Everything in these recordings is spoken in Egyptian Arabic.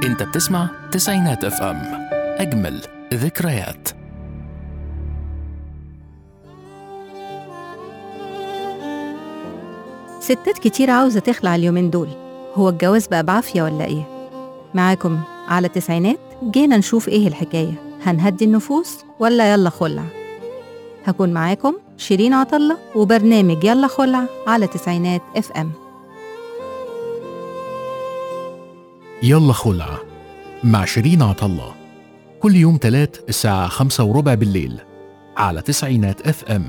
انت بتسمع تسعينات اف ام اجمل ذكريات ستات كتير عاوزة تخلع اليومين دول هو الجواز بقى بعافية ولا إيه؟ معاكم على التسعينات جينا نشوف إيه الحكاية هنهدي النفوس ولا يلا خلع هكون معاكم شيرين عطلة وبرنامج يلا خلع على تسعينات اف ام يلا خلع مع شيرين عطلة كل يوم تلات الساعة خمسة وربع بالليل على تسعينات اف ام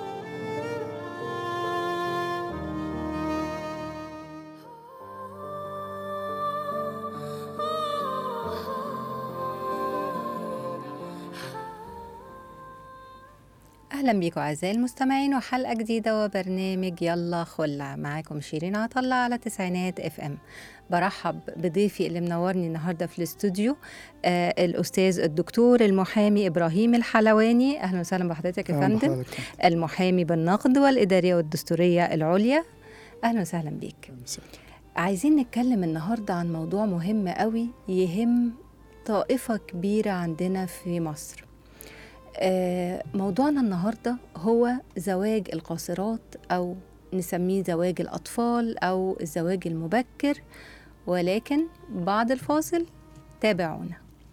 أهلا بيكم أعزائي المستمعين وحلقة جديدة وبرنامج يلا خلع معاكم شيرين عطلة على تسعينات اف ام برحب بضيفي اللي منورني النهارده في الاستوديو آه الأستاذ الدكتور المحامي إبراهيم الحلواني أهلا وسهلا بحضرتك يا أهلاً فندم بحضرتك. المحامي بالنقد والإدارية والدستورية العليا أهلا وسهلا بيك عايزين نتكلم النهارده عن موضوع مهم قوي يهم طائفة كبيرة عندنا في مصر آه، موضوعنا النهارده هو زواج القاصرات او نسميه زواج الاطفال او الزواج المبكر ولكن بعد الفاصل تابعونا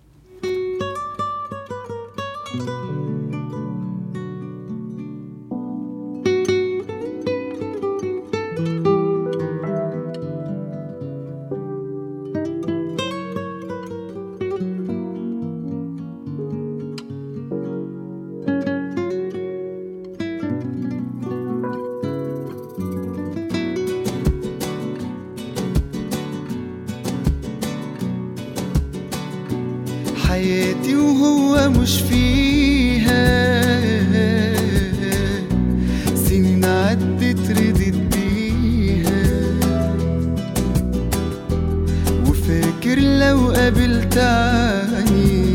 حياتي وهو مش فيها سنين عدت ردت بيها وفاكر لو قابلت عني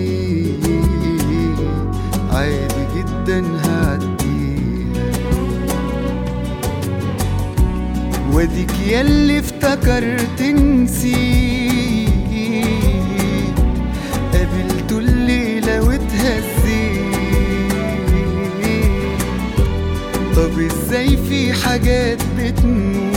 عادي جدا هعديها واديك ياللي افتكرت نسيت قابلته الليلة واتهزيت طب ازاي في حاجات بتموت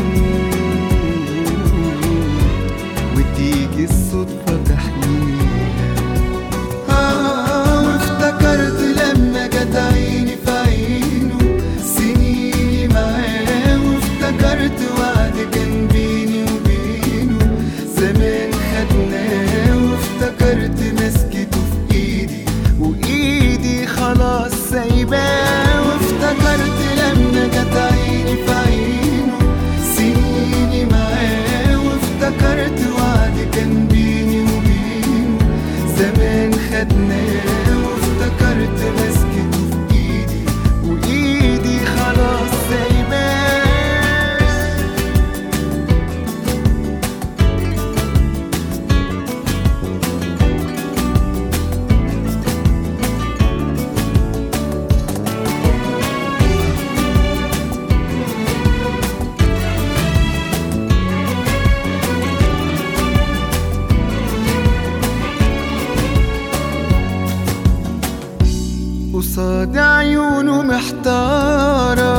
وتيجي الصدفة تحليها آه وافتكرت لما جت عيني في عينه سنيني معاه وافتكرت وعد كان بيني وبينه زمان خدناه وافتكرت مسكته في ايدي وايدي خلاص سايباه وافتكرت لما جت عيني في عينه سنيني معاه وافتكرت وعد كان بيني وبينه زمان خدناه وافتكرت مسكته في ايدي وايدي خلاص سايباه قصاد عيونه محتارة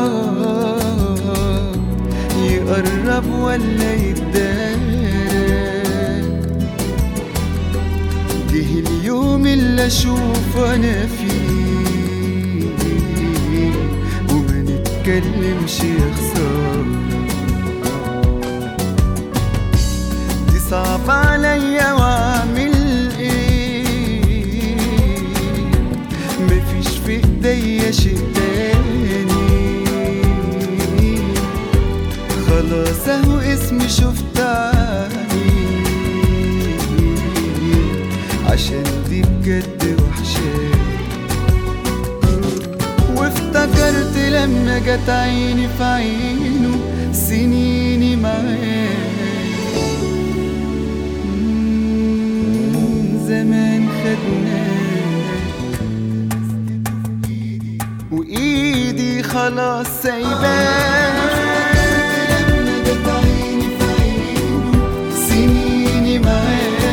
يقرب ولا يتدارى جه اليوم اللي اشوف انا فيه وما نتكلمش يا خسارة دي صعب عليا واعمل ايه مفيش في ايديا شيء تاني خلاص اهو اسمي شفت عيني عشان دي بجد وحشاني وافتكرت لما جت عيني في عينه سنيني معاه مم، زمان خدناك وايدي خلاص سايباك لما جت عيني في عينه سنيني معاه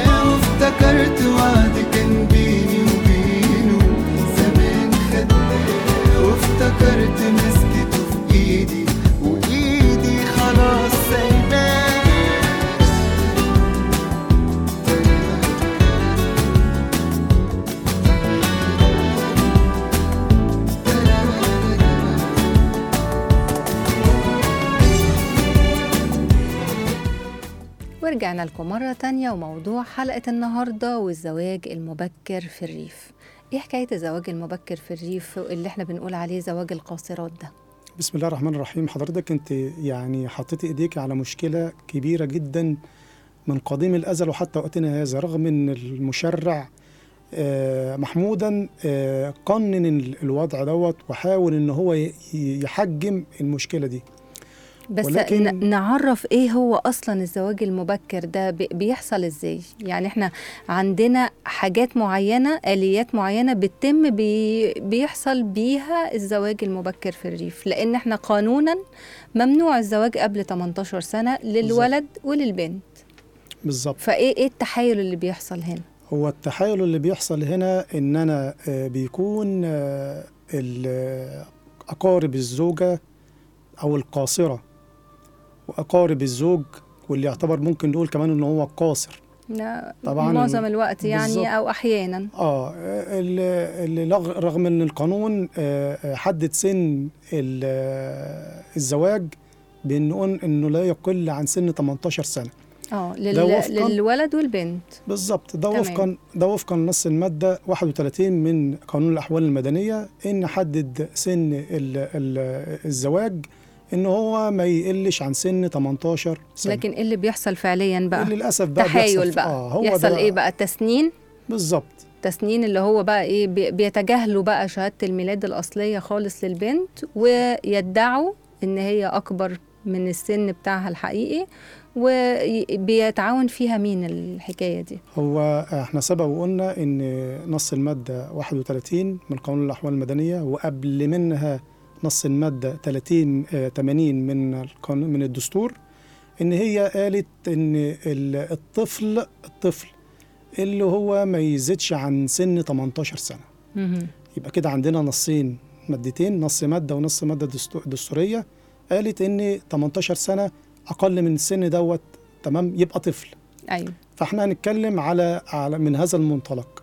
ورجعنا لكم مرة تانية وموضوع حلقة النهاردة والزواج المبكر في الريف ايه حكاية الزواج المبكر في الريف اللي احنا بنقول عليه زواج القاصرات ده بسم الله الرحمن الرحيم حضرتك انت يعني حطيتي ايديك على مشكله كبيره جدا من قديم الازل وحتى وقتنا هذا رغم ان المشرع آه، محمودا آه، قنن ال- الوضع دوت وحاول ان هو ي- يحجم المشكله دي بس ولكن- ن- نعرف ايه هو اصلا الزواج المبكر ده بي- بيحصل ازاي يعني احنا عندنا حاجات معينة اليات معينة بتتم بي بيحصل بيها الزواج المبكر في الريف لان احنا قانونا ممنوع الزواج قبل 18 سنة للولد وللبنت بالظبط فايه ايه التحايل اللي بيحصل هنا هو التحايل اللي بيحصل هنا ان انا آه، بيكون آه، ال- اقارب الزوجه او القاصره واقارب الزوج واللي يعتبر ممكن نقول كمان ان هو قاصر لا، طبعاً معظم الوقت يعني بالظبط. او احيانا اه اللي اللي لغ- رغم ان القانون آه، آه، حدد سن ال- آه، الزواج بانه انه لا يقل عن سن 18 سنه اه ده لل... وفقاً- للولد والبنت بالظبط ده تمام. وفقا ده وفقا لنص الماده 31 من قانون الاحوال المدنيه ان حدد سن ال ال الزواج ان هو ما يقلش عن سن 18 سنه لكن ايه اللي بيحصل فعليا بقى للاسف بقى تحايل بيحصل بقى اه هو يحصل ده ايه بقى تسنين بالظبط تسنين اللي هو بقى ايه بي- بيتجاهلوا بقى شهاده الميلاد الاصليه خالص للبنت ويدعوا ان هي اكبر من السن بتاعها الحقيقي وبيتعاون فيها مين الحكايه دي هو احنا سبق وقلنا ان نص الماده 31 من قانون الاحوال المدنيه وقبل منها نص الماده 30 آه، 80 من القانون من الدستور ان هي قالت ان ال- الطفل الطفل اللي هو ما يزيدش عن سن 18 سنه مهم. يبقى كده عندنا نصين مادتين نص ماده ونص ماده دستو- دستوريه قالت ان 18 سنه اقل من السن دوت تمام يبقى طفل ايوه فاحنا هنتكلم على على من هذا المنطلق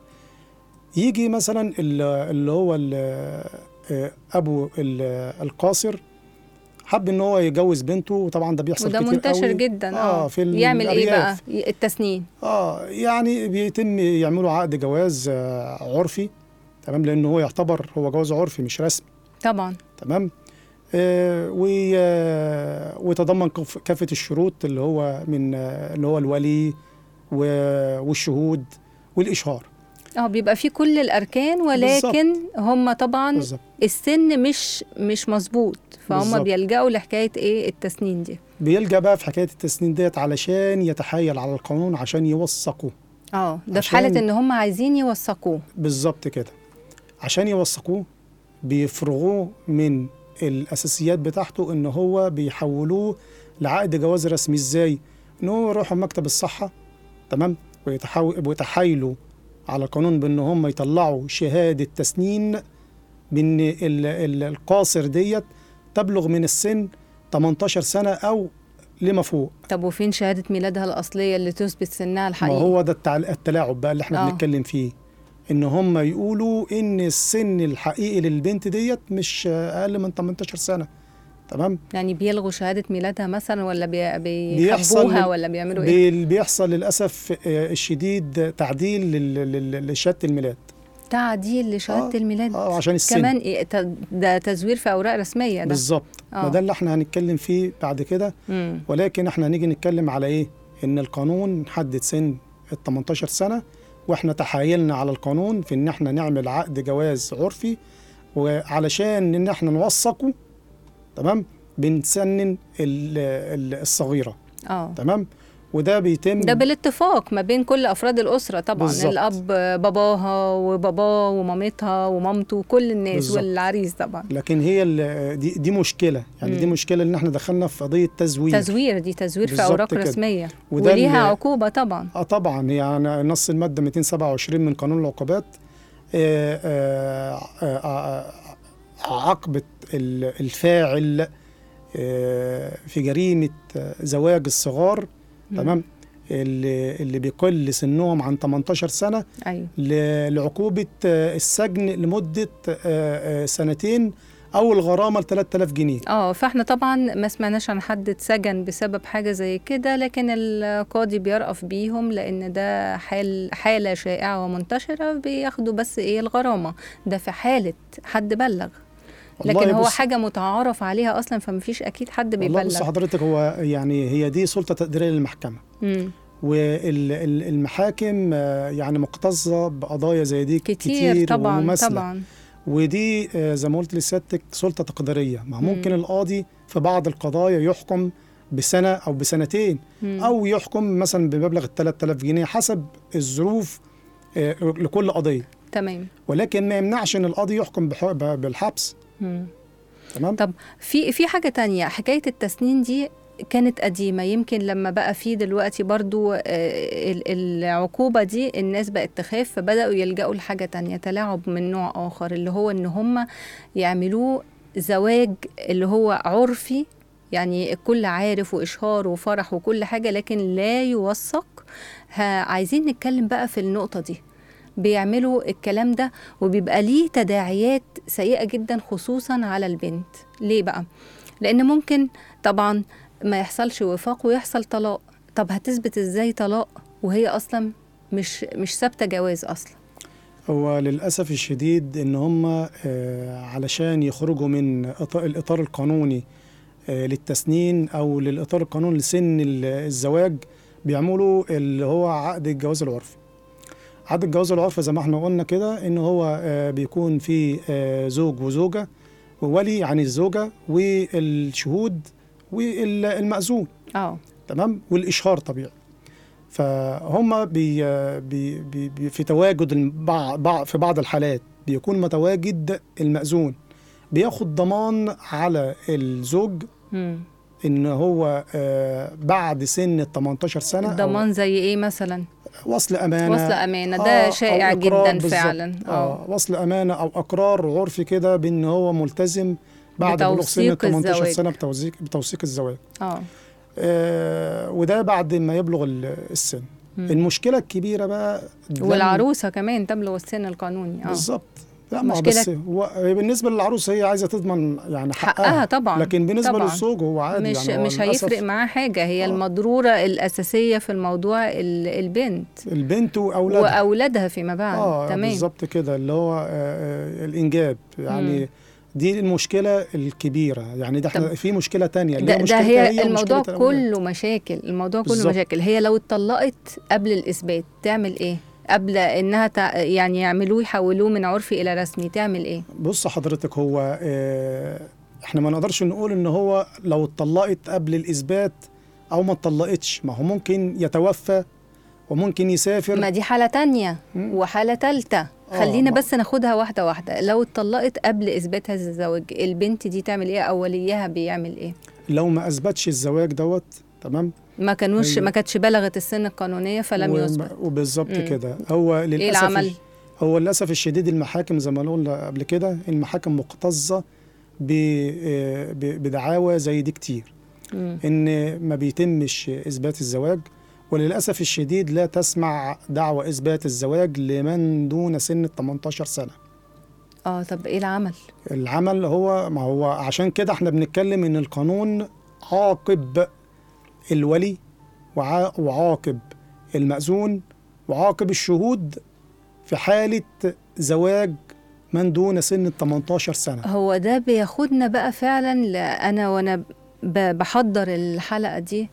يجي مثلا ال- اللي هو ال- آه، ابو ال- القاصر حب ان هو يجوز بنته وطبعا ده بيحصل وده كتير منتشر قوي. جدا اه اه في يعمل ايه بقى الأرياف. ي- التسنين اه يعني بيتم يعملوا عقد جواز آه، عرفي تمام لان هو يعتبر هو جواز عرفي مش رسمي طبعا تمام آه وي- آه، ويتضمن كف- كافه الشروط اللي هو من آه، اللي هو الولي و- والشهود والاشهار اه بيبقى فيه كل الاركان ولكن هم طبعا بالظبط السن مش مش مظبوط فهم بالظبط. بيلجأوا لحكايه ايه التسنين دي بيلجا بقى في حكايه التسنين ديت علشان يتحايل على القانون عشان يوثقوا اه ده في عشان- حاله ان هم عايزين يوثقوه بالظبط كده عشان يوثقوه بيفرغوه من الاساسيات بتاعته ان هو بيحولوه لعقد جواز رسمي ازاي ان هو يروحوا مكتب الصحه تمام ويتحاو- ويتحايلوا على القانون بان هم يطلعوا شهاده تسنين بان ال- ال- القاصر ديت تبلغ من السن 18 سنه او لما فوق طب وفين شهاده ميلادها الاصليه اللي تثبت سنها ما الحقيقي هو ده التع- التلاعب بقى اللي احنا آه. بنتكلم فيه ان هم يقولوا ان السن الحقيقي للبنت ديت مش اقل من 18 سنه تمام يعني بيلغوا شهاده ميلادها مثلا ولا بي بيحصل بيخبوها لل- ولا بيعملوا ايه بي- بيحصل للاسف آه، الشديد تعديل لل- لل- لشهاده الميلاد تعديل لشهاده آه، الميلاد اه عشان السن كمان إيه ت- ده تزوير في اوراق رسميه ده بالظبط آه. ما ده اللي احنا هنتكلم فيه بعد كده مم. ولكن احنا هنيجي نتكلم على ايه ان القانون حدد سن ال 18 سنه واحنا تحايلنا على القانون في ان احنا نعمل عقد جواز عرفي وعلشان ان احنا نوثقه تمام بنسنن ال- ال- الصغيره اه تمام وده بيتم ده بالاتفاق ما بين كل افراد الاسره طبعا بالظبط. الاب باباها وباباه ومامتها ومامته كل الناس بالظبط. والعريس طبعا لكن هي ال- دي دي مشكله يعني دي مم. مشكله ان احنا دخلنا في قضيه تزوير تزوير دي تزوير في بالظبط اوراق كده. رسميه وده وليها اللي- عقوبه طبعا اه طبعا يعني نص الماده 227 من قانون العقوبات آه، آه، آه، آه، عاقبه ال- الفاعل آه، في جريمه آه، زواج الصغار مم. تمام اللي اللي بيقل سنهم عن 18 سنه ايوه ل- لعقوبه آه، السجن لمده آه، آه، سنتين او الغرامه ل 3000 جنيه اه فاحنا طبعا ما سمعناش عن حد اتسجن بسبب حاجه زي كده لكن القاضي بيرأف بيهم لان ده حال حاله شائعه ومنتشره بياخدوا بس ايه الغرامه ده في حاله حد بلغ لكن والله هو بص- حاجه متعارف عليها اصلا فمفيش اكيد حد والله بص بيبلغ حضرتك هو يعني هي دي سلطه تقديريه للمحكمه مم. والمحاكم يعني مكتظه بقضايا زي دي كتير, كتير طبعا ومماثلة. طبعا ودي آه، زي ما قلت لسيادتك سلطه تقديريه ما مم. ممكن القاضي في بعض القضايا يحكم بسنه او بسنتين مم. او يحكم مثلا بمبلغ ال 3000 جنيه حسب الظروف آه، لكل قضيه تمام ولكن ما يمنعش ان القاضي يحكم بح- ب- بالحبس مم. تمام طب في في حاجة تانية حكاية التسنين دي كانت قديمة يمكن لما بقى في دلوقتي برضو آه، ال- العقوبة دي الناس بقت تخاف فبدأوا يلجأوا لحاجة تانية تلاعب من نوع آخر اللي هو إن هم يعملوه زواج اللي هو عرفي يعني الكل عارف وإشهار وفرح وكل حاجة لكن لا يوثق ها عايزين نتكلم بقى في النقطة دي بيعملوا الكلام ده وبيبقى ليه تداعيات سيئة جدا خصوصا على البنت ليه بقى؟ لأن ممكن طبعا ما يحصلش وفاق ويحصل طلاق طب هتثبت ازاي طلاق وهي أصلا مش مش ثابتة جواز أصلا هو للاسف الشديد ان هم آه، علشان يخرجوا من إط- الاطار القانوني آه، للتسنين او للاطار القانوني لسن ال- الزواج بيعملوا اللي هو عقد الجواز العرفي عقد الجواز العرفي زي ما احنا قلنا كده ان هو آه، بيكون في آه، زوج وزوجه وولي عن الزوجه والشهود والمأذون اه تمام والاشهار طبيعي فهم بي بي بي بي في تواجد البع- بع- في بعض الحالات بيكون متواجد المأذون بياخد ضمان على الزوج مم. ان هو آه، بعد سن ال 18 سنه أو الضمان زي ايه مثلا وصل امانه وصل أمانة ده آه، أو شائع إقرار جدا بالظبط. فعلا اه اه وصل امانه او اقرار عرفي كده بان هو ملتزم بعد بلوغ سن ال بتوثيق 18 الزواج. سنه بتوثيق بتوثيق الزواج اه آه، وده بعد ما يبلغ ال- السن مم. المشكله الكبيره بقى لم- والعروسة كمان تبلغ السن القانوني اه بالظبط لا ما هو مشكلة- بس هو هي بالنسبه للعروس هي عايزه تضمن يعني حقها, حقها طبعا لكن بالنسبه طبعاً. للزوج هو عادي مش يعني هو مش للأسف هيفرق معاه حاجة هي آه. المضرورة الأساسية في الموضوع ال- البنت البنت واولادها وأولادها فيما بعد اه تمام بالظبط كده اللي هو آه آه الانجاب يعني مم. دي المشكله الكبيره يعني ده احنا طب في مشكله تانية اللي ده, هي ده مشكلتها هي هي الموضوع ومشكلة الأولاد. كله مشاكل الموضوع كله بالظبط. مشاكل هي لو اتطلقت قبل الإثبات تعمل إيه؟ قبل إنها تع... يعني يعملوه يحولوه من عرفي إلى رسمي تعمل إيه؟ بص حضرتك هو آه احنا ما نقدرش نقول ان هو لو اتطلقت قبل الاثبات او ما اتطلقتش ما هو ممكن يتوفى وممكن يسافر ما دي حالة تانية مم. وحالة تالتة آه، خلينا ما- بس ناخدها واحدة واحدة لو اتطلقت قبل إثبات هذا الزواج البنت دي تعمل إيه أو وليها بيعمل إيه؟ لو ما اثبتش الزواج دوت تمام ما كانوش هي- ما كانتش بلغت السن القانونية فلم وما- يثبت وبالظبط مم. كده هو إيه للاسف العمل؟ الش- هو للاسف الشديد المحاكم زي ما قلنا قبل كده المحاكم مكتظه ب- آه، ب- بدعاوى زي دي كتير مم. ان ما بيتمش اثبات الزواج وللاسف الشديد لا تسمع دعوى اثبات الزواج لمن دون سن ال 18 سنه اه طب ايه العمل؟ العمل هو ما هو عشان كده احنا بنتكلم ان القانون عاقب الولي وعا- وعاقب المأذون وعاقب الشهود في حالة زواج من دون سن ال 18 سنة هو ده بياخدنا بقى فعلا ل- انا وانا ب- بحضر الحلقه دي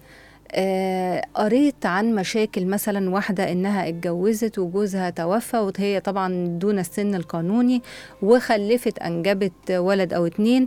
آه قريت عن مشاكل مثلا واحده انها اتجوزت وجوزها توفى وهي طبعا دون السن القانوني وخلفت انجبت ولد او اتنين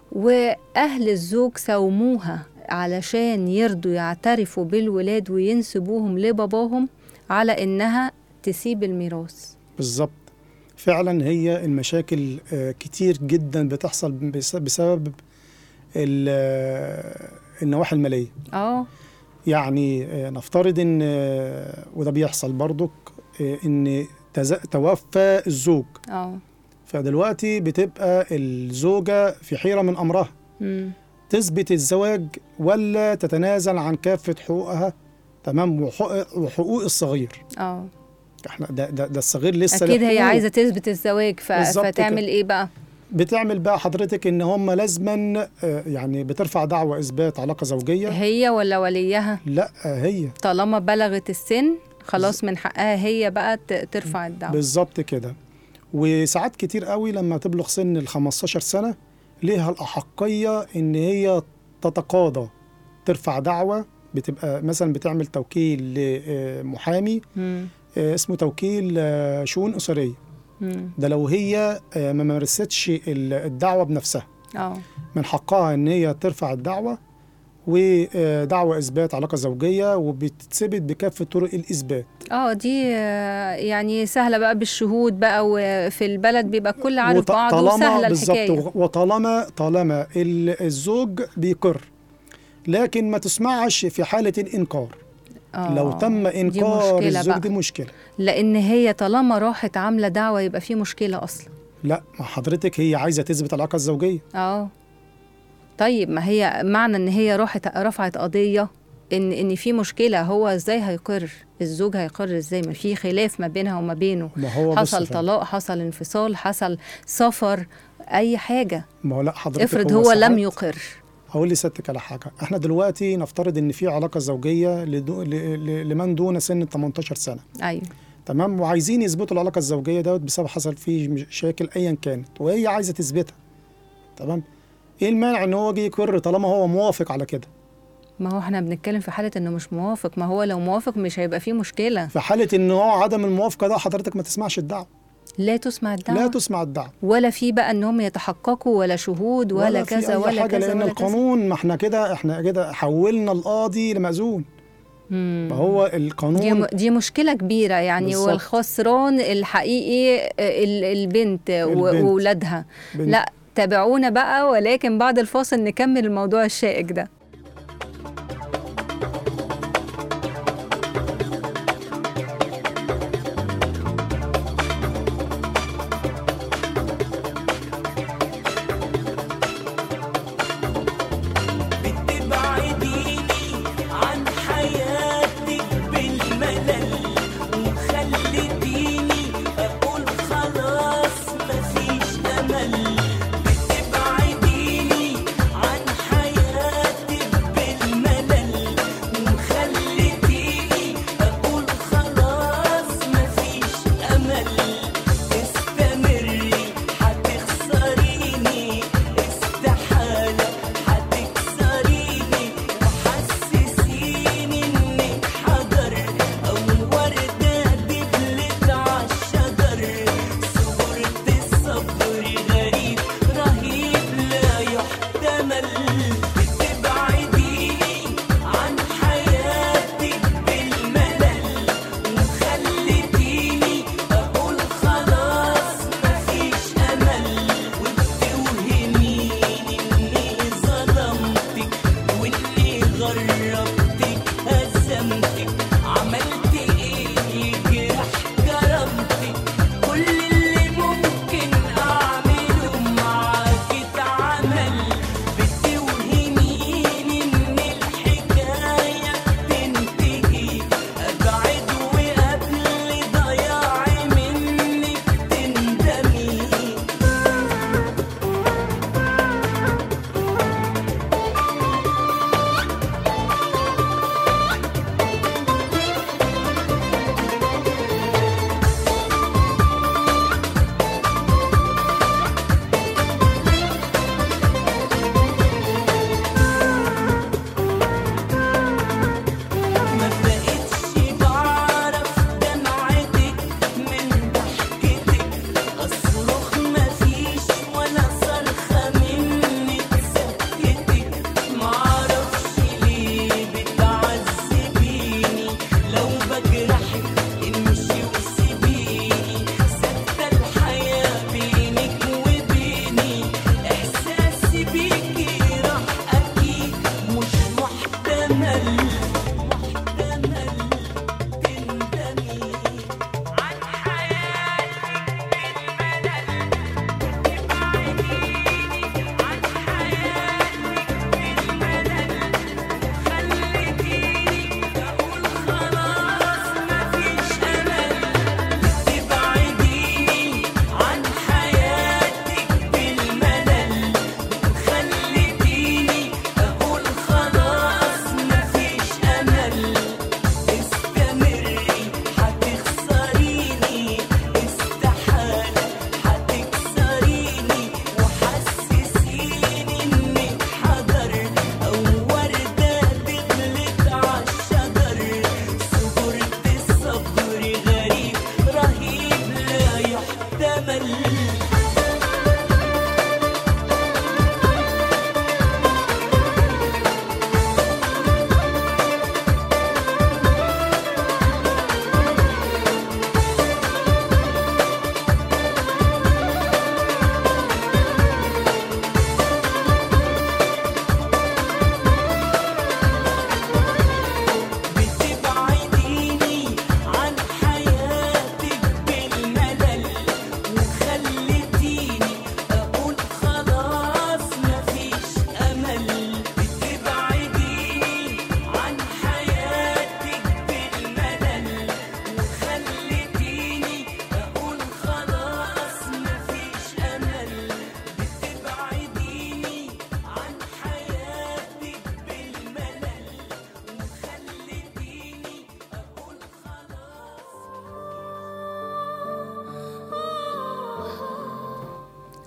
واهل الزوج ساوموها علشان يرضوا يعترفوا بالولاد وينسبوهم لباباهم على انها تسيب الميراث بالظبط فعلا هي المشاكل آه، كتير جدا بتحصل بس- بسبب ال- آه، النواحي المالية اه يعني آه، نفترض ان آه، وده بيحصل برضك آه، ان تز- توفى الزوج اه فدلوقتي بتبقى الزوجة في حيرة من أمرها مم. تثبت الزواج ولا تتنازل عن كافة حقوقها تمام وحقوق, وحقوق الصغير اه احنا ده, ده, ده الصغير لسه اكيد له هي حقوق. عايزه تثبت الزواج ف... بالظبط فتعمل كده. ايه بقى بتعمل بقى حضرتك ان هم لازما آه، يعني بترفع دعوى اثبات علاقه زوجيه هي ولا وليها لا آه، هي طالما بلغت السن خلاص من حقها هي بقى ت- ترفع الدعوة بالظبط كده وساعات كتير قوي لما تبلغ سن ال 15 سنه ليها الاحقيه ان هي تتقاضى ترفع دعوى بتبقى مثلا بتعمل توكيل لمحامي مم. آه، اسمه توكيل آه، شؤون اسريه مم. ده لو هي آه، ما مارستش ال- الدعوه بنفسها اه من حقها ان هي ترفع الدعوه ودعوى اثبات علاقه زوجيه وبتثبت بكافه طرق الاثبات اه دي آه، يعني سهلة بقى بالشهود بقى وفي البلد بيبقى كل عارف وط- بعض طالما وسهلة بالظبط الحكاية و- وطالما طالما ال- الزوج بيقر لكن ما تسمعش في حاله الانكار آه، لو تم دي انكار مشكلة الزوج بقى. دي مشكله لأن هي طالما راحت عاملة دعوة يبقى في مشكلة أصلا لا ما حضرتك هي عايزه تثبت العلاقه الزوجيه اه طيب ما هي معنى ان هي راحت رفعت قضيه ان ان في مشكله هو ازاي هيقر الزوج هيقر ازاي ما في خلاف ما بينها وما بينه ما هو بص حصل يا فندم، طلاق حصل انفصال حصل سفر اي حاجه ما هو لا حضرتك افرض هو لم ساعات- يقر هقول لسيادتك على حاجه احنا دلوقتي نفترض ان في علاقه زوجيه لدو... ل... ل... لمن دون سن ال 18 سنه ايوه تمام وعايزين يثبتوا العلاقه الزوجيه دوت بسبب حصل فيه مشاكل ايا كانت وهي عايزه تثبتها تمام ايه المانع ان هو يجي يقر طالما هو موافق على كده ما هو احنا بنتكلم في حاله انه مش موافق ما هو لو موافق مش هيبقى فيه مشكله في حاله ان هو عدم الموافقه ده حضرتك ما تسمعش الدعوه لا تسمع الدعوه لا تسمع الدعوه ولا في بقى ان هم يتحققوا ولا شهود ولا, في كذا أي ولا حاجة كذا لان ولا كذا القانون ما احنا كده احنا كده حولنا القاضي لمأذون مم. ما هو دي, القانون م- دي مشكلة كبيرة يعني بالظبط. والخسران الحقيقي آه، ال- البنت و- البنت. وولادها بن- لا تابعونا بقى ولكن بعد الفاصل نكمل الموضوع الشائك ده بتبعديني عن حياتك بالملل وخلتيني اقول خلاص مفيش امل بتبعديني عن حياتك بالملل وخلتيني اقول خلاص مفيش امل استمري هتخسريني استحالة هتكسريني وحسسيني انك حجر او وردة دبلت عالشجر صورة الصبر غريب رهيب لا يحتمل بتبعديني عن حياتك بالملل وخلتيني اقول خلاص مفيش امل وبتوهميني اني ظلمتك واني غربتك هزمتك عملت ايه يجرح كرامتك كل اللي ممكن اعمله معاك اتعمل بتوهميني ان الحكايه تنتهي ابعد وقبل ضياعي منك تندمي ما بقتش بعرف دمعتك من ضحكتك اصرخ مفيش ولا صرخة منك سكتك معرفش ليه بتعذبيني لو بجرحك امشي وسيبيني سكتة الحياة بينك وبيني احساسي بيكي راح اكيد مش محتمل محتمل تندمي عن حياتك بالملل تبعديني عن حياتك بالملل خليتيني اقول خلاص مفيش امل تبعديني عن حياتك بالملل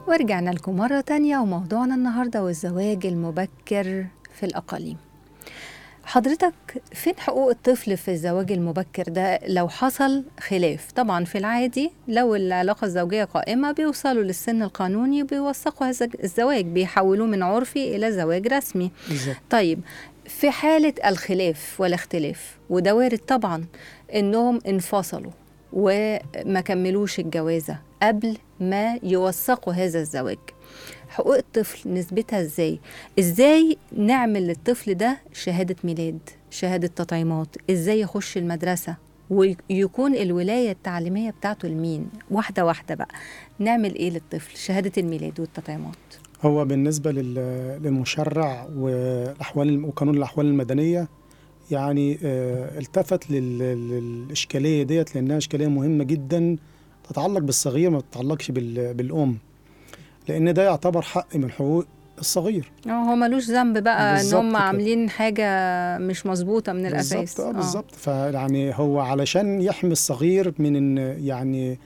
ورجعنا لكم مرة تانية وموضوعنا النهاردة والزواج المبكر في الأقاليم حضرتك فين حقوق الطفل في الزواج المبكر ده لو حصل خلاف طبعا في العادي لو العلاقة الزوجية قائمة بيوصلوا للسن القانوني وبيوثقوا هذا الزواج بيحولوه من عرفي إلى زواج رسمي بالظبط طيب في حالة الخلاف والاختلاف وده وارد طبعا انهم انفصلوا وما كملوش الجوازة قبل ما يوثقوا هذا الزواج حقوق الطفل نثبتها ازاي ازاي نعمل للطفل ده شهادة ميلاد شهادة تطعيمات ازاي يخش المدرسة ويكون الولاية التعليمية بتاعته لمين واحدة واحدة بقى نعمل ايه للطفل شهادة الميلاد والتطعيمات هو بالنسبة لل- للمشرع والأحوال وقانون الأحوال المدنية يعني آه، التفت لل- للإشكالية ديت لأنها إشكالية مهمة جدا تتعلق بالصغير ما تتعلقش بال- بالأم لأن ده يعتبر حق من حقوق الصغير اه هو ملوش ذنب بقى ان بالظبط هم كده. عاملين حاجه مش مظبوطه من الاساس بالظبط اه بالظبط فيعني هو علشان يحمي الصغير من إن يعني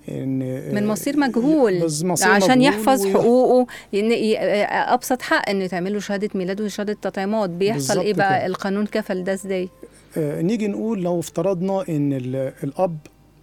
إن من مصير مجهول بز- مصير عشان مجهول يحفظ ويح- حقوقه إن ي- ابسط حق انه يتعمل له شهاده ميلاد وشهاده تطعيمات بيحصل بالظبط ايه بقى كده. القانون كفل ده ازاي آه، نيجي نقول لو افترضنا ان ال- الاب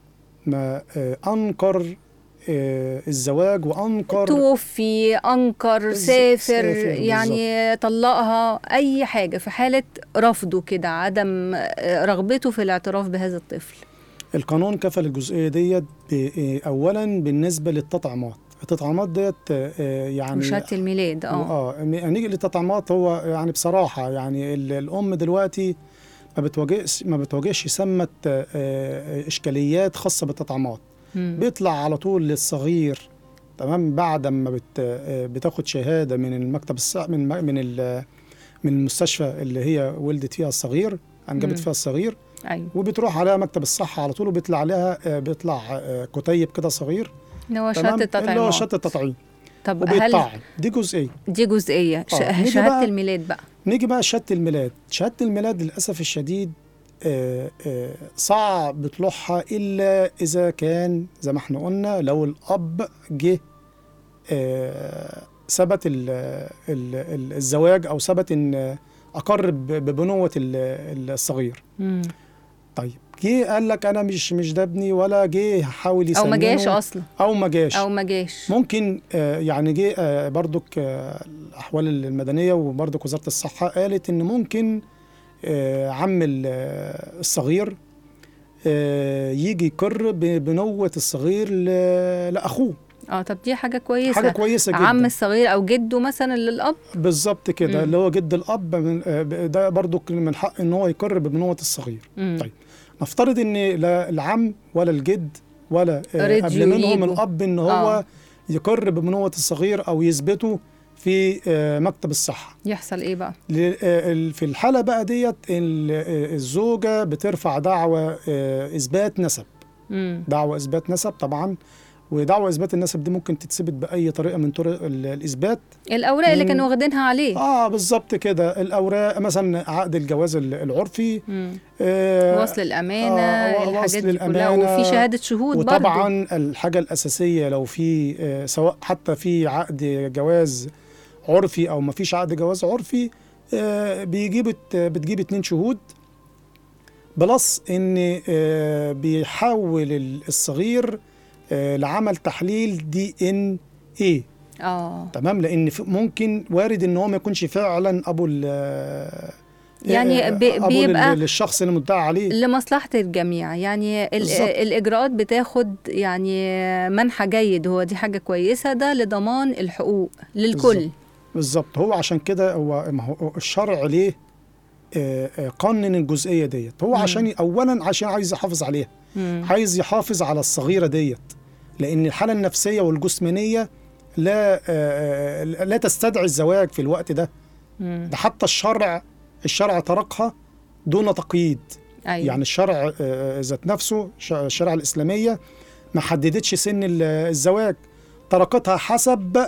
ما آه، انكر آه، الزواج وانكر توفي انكر بالظبط، سافر سافر، يعني طلقها اي حاجه في حاله رفضه كده عدم آه، رغبته في الاعتراف بهذا الطفل القانون كفل الجزئيه ديت ب- آه، اولا بالنسبه للتطعيمات التطعيمات ديت آه، يعني وشهاده الميلاد اه اه م- نيجي للتطعيمات هو يعني بصراحه يعني ال- الام دلوقتي ما بتواجهش ما بتواجهش سمه آه، آه، اشكاليات خاصه بالتطعيمات مم. بيطلع على طول للصغير تمام بعد ما بت آه، بتاخد شهاده من المكتب الصح من م- من ال- من المستشفى اللي هي ولدت فيها الصغير انجبت مم. فيها الصغير ايوه وبتروح عليها مكتب الصحه على طول وبيطلع عليها آه، بيطلع آه، كتيب كده صغير اللي هو تمام شهاده اللي هو التطعيمات شهاده التطعيم طب هل وبيطعم دي جزئيه دي جزئيه ش- آه، نيجي شهاده بقى- الميلاد بقى نيجي بقى شهاده الميلاد شهاده الميلاد للاسف الشديد آه، آه، صعب طلوعها الا اذا كان زي ما احنا قلنا لو الاب جه آه، ثبت ال- ال- ال- الزواج او ثبت ان اقر ب- ببنوه ال- الصغير مم. طيب جه قال لك انا مش مش ده ابني ولا جه حاول او يسننه ما جاش اصلا او ما جاش او ما جاش ممكن آه، يعني جه آه، برضك آه، الاحوال المدنيه وبرضك وزاره الصحه قالت ان ممكن آه، عم ال- آه، الصغير آه، يجي يقر ببنوه الصغير ل- لاخوه اه طب دي حاجه كويسه حاجه كويسه جدا عم الصغير او جده مثلا للاب بالظبط كده مم. اللي هو جد الاب من آه، ده برضك من حق ان هو يقر ببنوه الصغير مم. طيب. نفترض ان لا العم ولا الجد ولا آه، رضيوا قبل منهم يجوا. الاب ان هو آه. يقر ببنوه الصغير او يثبته في آه، مكتب الصحه يحصل ايه بقى ل- آه، ال- في الحاله بقى ديت ال- آه، الزوجه بترفع دعوى آه، اثبات نسب مم. دعوى اثبات نسب طبعا ودعوى اثبات النسب دي ممكن تتثبت باي طريقه من طرق ال- الاثبات الاوراق اللي من- كانوا واخدينها عليه اه بالظبط كده الاوراق مثلا عقد الجواز ال- العرفي مم. آه، وصل الامانه آه، الحاجات وصل دي كلها الأمانة. وفي شهاده شهود برضو وطبعا الحاجة الأساسية لو في آه، سواء حتى في عقد جواز عرفي أو ما فيش عقد جواز عرفي آه، بيجيب ات- بتجيب اتنين شهود بلس إن آه، بيحول ال- الصغير آه، لعمل تحليل دي ان ايه اه تمام لان في- ممكن وارد ان هو ما يكونش فعلا ابو ال يعني آه، بي- أبو بيبقى- لل- للشخص اللي مدعى عليه لمصلحة الجميع يعني ال- بالظبط. الإجراءات بتاخد يعني منحى جيد هو دي حاجة كويسة ده لضمان الحقوق للكل بالظبط. بالظبط هو عشان كده هو ما هو الشرع ليه آه، آه، قنن الجزئيه ديت هو مم. عشان اولا عشان عايز يحافظ عليها مم. عايز يحافظ على الصغيره ديت لان الحاله النفسيه والجسمانيه لا آه، آه، لا تستدعي الزواج في الوقت ده مم. ده حتى الشرع الشرع تركها دون تقييد أيوة. يعني الشرع آه، ذات نفسه ش- الشريعه الاسلاميه ما حددتش سن ال- الزواج تركتها حسب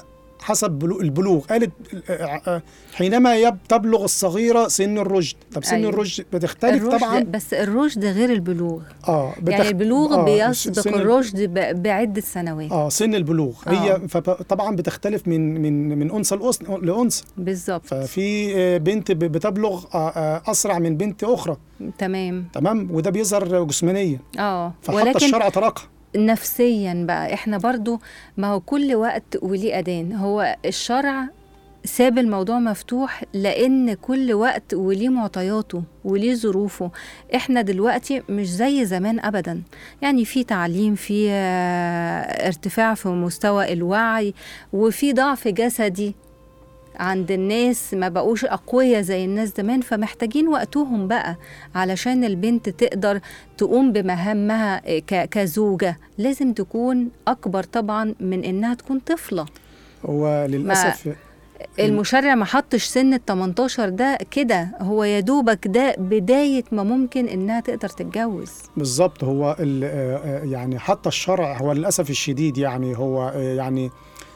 حسب بلو- البلوغ قالت آه، آه، حينما يب تبلغ الصغيره سن الرشد طب سن أيوة. الرشد بتختلف الرشد طبعا بس الرشد غير البلوغ اه يعني بتخ- البلوغ آه، بيسبق سن ال- الرشد ب- بعدة سنوات اه سن البلوغ آه. هي فطبعا بتختلف من من من انثى لأس- لانثى بالظبط ففي آه، بنت ب- بتبلغ آه، آه، اسرع من بنت اخرى تمام تمام وده بيظهر جسمانيا اه فحتى ولكن الشرع تركها نفسيا بقى احنا برضو ما هو كل وقت وليه اذان هو الشرع ساب الموضوع مفتوح لان كل وقت وليه معطياته وليه ظروفه احنا دلوقتي مش زي زمان ابدا يعني في تعليم في آه، ارتفاع في مستوى الوعي وفي ضعف جسدي عند الناس ما بقوش أقوياء زي الناس زمان فمحتاجين وقتهم بقى علشان البنت تقدر تقوم بمهامها ك- كزوجة لازم تكون أكبر طبعا من إنها تكون طفلة وللاسف المشرع ما حطش سن ال 18 ده كده هو يا دوبك ده بداية ما ممكن إنها تقدر تتجوز بالظبط هو ال- آه، آه، يعني حتى الشرع هو للاسف الشديد يعني هو آه، يعني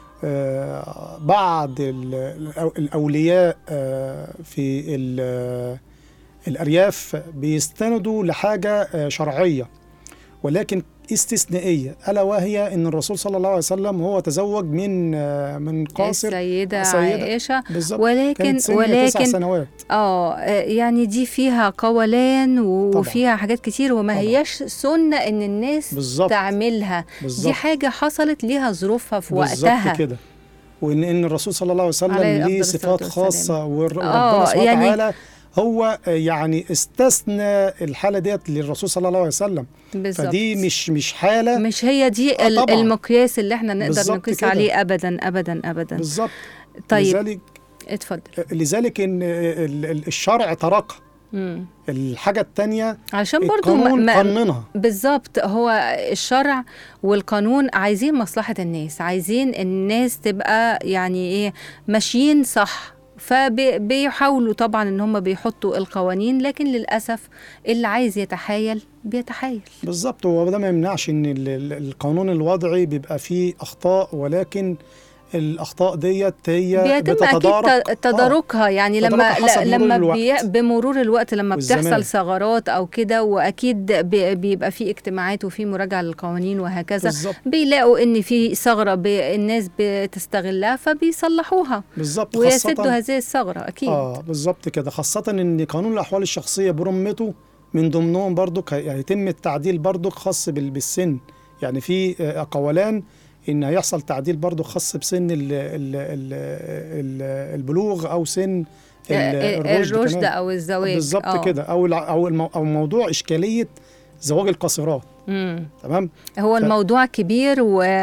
آه، بعض ال- الأو- الاولياء آه، في ال- آه، الارياف بيستندوا لحاجه آه، شرعيه ولكن استثنائيه الا وهي ان الرسول صلى الله عليه وسلم هو تزوج من آه، من قاصر السيدة, السيدة. عائشة بالظبط ولكن كانت سن تسع ولكن سنوات اه يعني دي فيها قولان و- طبعاً. وفيها حاجات كتير وما طبعاً. هياش سنة ان الناس بالظبط تعملها دي بالظبط حاجة حصلت ليها ظروفها في بالظبط وقتها كده وان ان الرسول صلى الله عليه وسلم عليه أفضل ليه الصلاة صفات والسلام. خاصه والر- آه، وربنا سبحانه يعني- وتعالى هو آه، يعني استثنى الحاله ديت للرسول صلى الله عليه وسلم بالظبط فدي مش مش حاله مش هي دي آه، ال- طبعاً. المقياس اللي احنا نقدر بالظبط نقيس كده. عليه ابدا ابدا ابدا بالظبط طيب لذلك اتفضل لذلك ان ال- ال- الشرع تركها مم. الحاجه الثانيه عشان برضو القانون ما- قننها بالظبط هو الشرع والقانون عايزين مصلحة الناس عايزين الناس تبقى يعني ايه ماشيين صح فبيحاولوا طبعا ان هم بيحطوا القوانين لكن للاسف اللي عايز يتحايل بيتحايل بالظبط هو ده ما يمنعش ان ال- ال- القانون الوضعي بيبقى فيه اخطاء ولكن الاخطاء ديت هي بيتم اكيد بتتدارك ت- تداركها يعني لما تداركها حسب ل- مرور لما الوقت. بي بمرور الوقت لما والزمان. بتحصل ثغرات او كده واكيد بي- بيبقى في اجتماعات وفي مراجعه للقوانين وهكذا بالظبط بيلاقوا ان في ثغره ب- الناس بتستغلها فبيصلحوها بالظبط ويسدوا خاصة هذه الثغره اكيد اه بالظبط كده خاصة ان قانون الاحوال الشخصية برمته من ضمنهم برضو هيتم التعديل برضو خاص بال- بالسن يعني في آه، قولان ان هيحصل تعديل برضو خاص بسن ال ال ال ال البلوغ او سن ال- آه، الرشد الرشد كمان. او الزواج بالظبط آه. كده او الع- او المو- او موضوع اشكالية زواج القاصرات مم. تمام هو ف- الموضوع كبير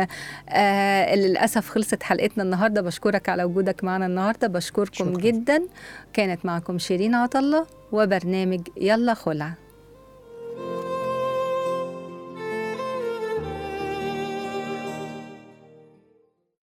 وللأسف خلصت حلقتنا النهاردة بشكرك على وجودك معنا النهاردة بشكركم شكراً. جدا كانت معكم شيرين عطلة وبرنامج يلا خلع